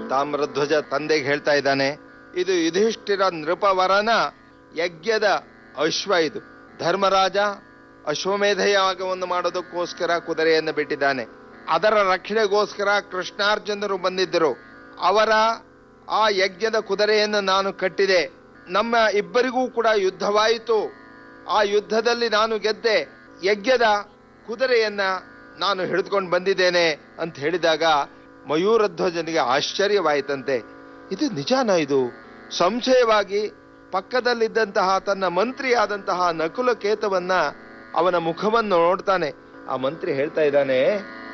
ತಾಮ್ರಧ್ವಜ ತಂದೆಗೆ ಹೇಳ್ತಾ ಇದ್ದಾನೆ ಇದು ಯುಧಿಷ್ಠಿರ ನೃಪವರನ ಯಜ್ಞದ ಅಶ್ವ ಇದು ಧರ್ಮರಾಜ ಅಶ್ವಮೇಧ ಯಾಗವನ್ನು ಮಾಡೋದಕ್ಕೋಸ್ಕರ ಕುದುರೆಯನ್ನು ಬಿಟ್ಟಿದ್ದಾನೆ ಅದರ ರಕ್ಷಣೆಗೋಸ್ಕರ ಕೃಷ್ಣಾರ್ಜುನರು ಬಂದಿದ್ದರು ಅವರ ಆ ಯಜ್ಞದ ಕುದುರೆಯನ್ನು ನಾನು ಕಟ್ಟಿದೆ ನಮ್ಮ ಇಬ್ಬರಿಗೂ ಕೂಡ ಯುದ್ಧವಾಯಿತು ಆ ಯುದ್ಧದಲ್ಲಿ ನಾನು ಗೆದ್ದೆ ಯಜ್ಞದ ಕುದುರೆಯನ್ನ ನಾನು ಹಿಡಿದುಕೊಂಡು ಬಂದಿದ್ದೇನೆ ಅಂತ ಹೇಳಿದಾಗ ಮಯೂರಧ್ವಜನಿಗೆ ಆಶ್ಚರ್ಯವಾಯಿತಂತೆ ಇದು ನಿಜಾನ ಇದು ಸಂಶಯವಾಗಿ ಪಕ್ಕದಲ್ಲಿದ್ದಂತಹ ತನ್ನ ಮಂತ್ರಿಯಾದಂತಹ ನಕುಲ ಕೇತವನ್ನ ಅವನ ಮುಖವನ್ನು ನೋಡ್ತಾನೆ ಆ ಮಂತ್ರಿ ಹೇಳ್ತಾ ಇದ್ದಾನೆ